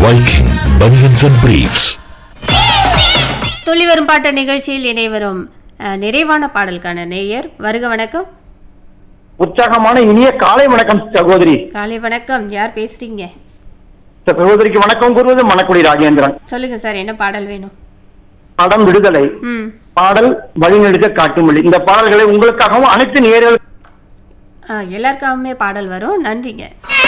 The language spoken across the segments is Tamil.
Viking Bunions and Briefs. துள்ளி வரும் பாட்டு நிகழ்ச்சியில் இணைவரும் அஹ், நிறைவான பாடலுக்கான நேயர் வருக வணக்கம் உற்சாகமான இனிய காலை வணக்கம் சகோதரி காலை வணக்கம் யார் பேசுறீங்க சகோதரிக்கு வணக்கம் கூறுவது மணக்குடி ராஜேந்திரன் சொல்லுங்க சார் என்ன பாடல் வேணும் படம் விடுதலை ம் பாடல் வழிநெடுக்க காட்டுமொழி இந்த பாடல்களை உங்களுக்காகவும் அனைத்து நேயர்கள் ஆ, எல்லாருக்காகவுமே பாடல் வரும் நன்றிங்க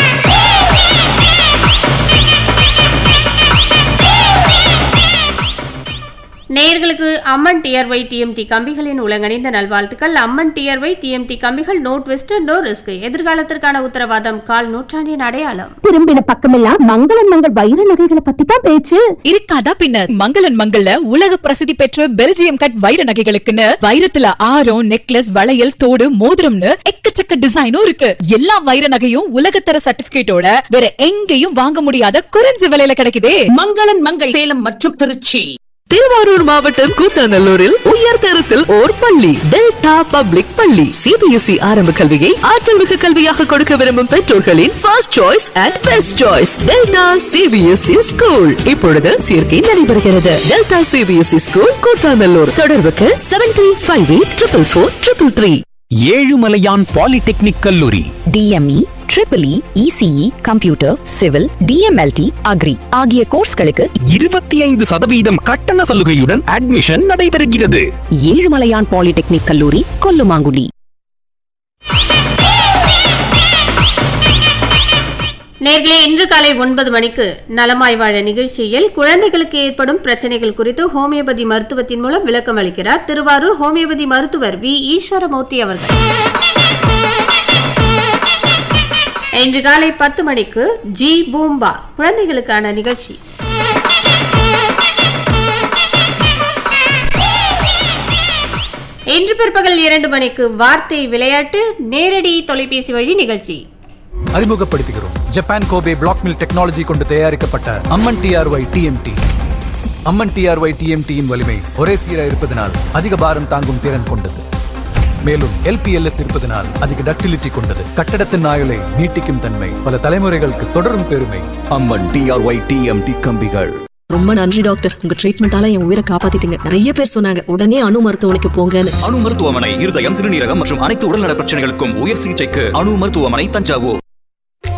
நேயர்களுக்கு அம்மன் டிஆர்ஒய் டிஎம்டி கம்பிகளின் உலகணிந்த நல்வாழ்த்துக்கள் அம்மன் டிஆர்ஒய் டிஎம்டி கம்பிகள் நோ ட்விஸ்ட் நோ ரிஸ்க் எதிர்காலத்திற்கான உத்தரவாதம் கால் நூற்றாண்டின் அடையாளம் திரும்பின பக்கமெல்லாம் மங்களன் மங்கள் வைர நகைகளை பத்தி தான் பேச்சு இருக்காதா பின்ன மங்களன் மங்கள்ல உலக பிரசித்தி பெற்ற பெல்ஜியம் கட் வைர நகைகளுக்குன்னு வைரத்துல ஆரம் நெக்லஸ் வளையல் தோடு மோதிரம்னு எக்கச்சக்க டிசைனும் இருக்கு எல்லா வைர நகையும் உலகத்தர சர்டிபிகேட்டோட வேற எங்கேயும் வாங்க முடியாத குறைஞ்ச விலையில கிடைக்குதே மங்களன் மங்கள் சேலம் மற்றும் திருச்சி திருவாரூர் மாவட்டம் கூத்தாநல்லூரில் உயர்தரத்தில் ஓர் பள்ளி டெல்டா பப்ளிக் பள்ளி சிபிஎஸ்இ ஆரம்ப கல்வியை ஆற்றல் மிகு கல்வியாக கொடுக்க விரும்பும் பெற்றோர்களின் first choice and best choice Delta CBSE school இப்பொழுது சேர்க்கை நடைபெறுகிறது டெல்டா சிபிஎஸ்இ ஸ்கூல் கூத்தாநல்லூர் தொடர்புக்கு seven three five eight triple four triple three Ezhumalaiyan polytechnic கல்லூரி DME triple E ECE computer civil DMLT agri ஆகிய கோர்ஸ்களுக்கு இருபத்தி ஐந்து சதவீதம் கட்டண சலுகையுடன் அட்மிஷன் நடைபெறுகிறது ஏழுமலையான் பாலிடெக்னிக் கல்லூரி கொல்லுமாங்குடி நேர்களே இன்று காலை ஒன்பது மணிக்கு நலமாய் வாழ நிகழ்ச்சியில் குழந்தைகளுக்கு ஏற்படும் பிரச்சனைகள் குறித்து ஹோமியோபதி மருத்துவத்தின் மூலம் விளக்கம் அளிக்கிறார் திருவாரூர் ஹோமியோபதி மருத்துவர் வி ஈஸ்வரமூர்த்தி அவர்கள் இன்று காலை பத்து மணிக்கு ஜி பூம்பா குழந்தைகளுக்கான நிகழ்ச்சி இன்று பிற்பகல் இரண்டு மணிக்கு வார்த்தை விளையாட்டு நேரடி தொலைபேசி வழி நிகழ்ச்சி அறிமுகப்படுத்துகிறோம் Japan Kobe black mill technology கொண்டு தயாரிக்கப்பட்ட Amman TRY TMT Amman TRY டிஎம்டியின் வலிமை ஒரே சீரா இருப்பதனால் அதிக பாரம் தாங்கும் திறன் கொண்டது மேலும் எல்பிஎல்எஸ் இருப்பதனால் அதிக டக்டிலிட்டி கொண்டது கட்டடத்தின் ஆயுளை நீட்டிக்கும் தன்மை பல தலைமுறைகளுக்கு தொடரும் பெருமை அம்மன் டிஆர்ஒய் டிஎம்டி கம்பிகள் ரொம்ப நன்றி டாக்டர் உங்க ட்ரீட்மெண்டால என் உயிரை காப்பாத்திட்டீங்க நிறைய பேர் சொன்னாங்க உடனே அணு மருத்துவமனைக்கு போங்கன்னு அணு மருத்துவமனை இருதயம் சிறுநீரகம் மற்றும் அனைத்து உடல்நல பிரச்சனைகளுக்கும் உயர் சிகிச்சைக்கு அணு மருத்துவமனை தஞ்சாவூர்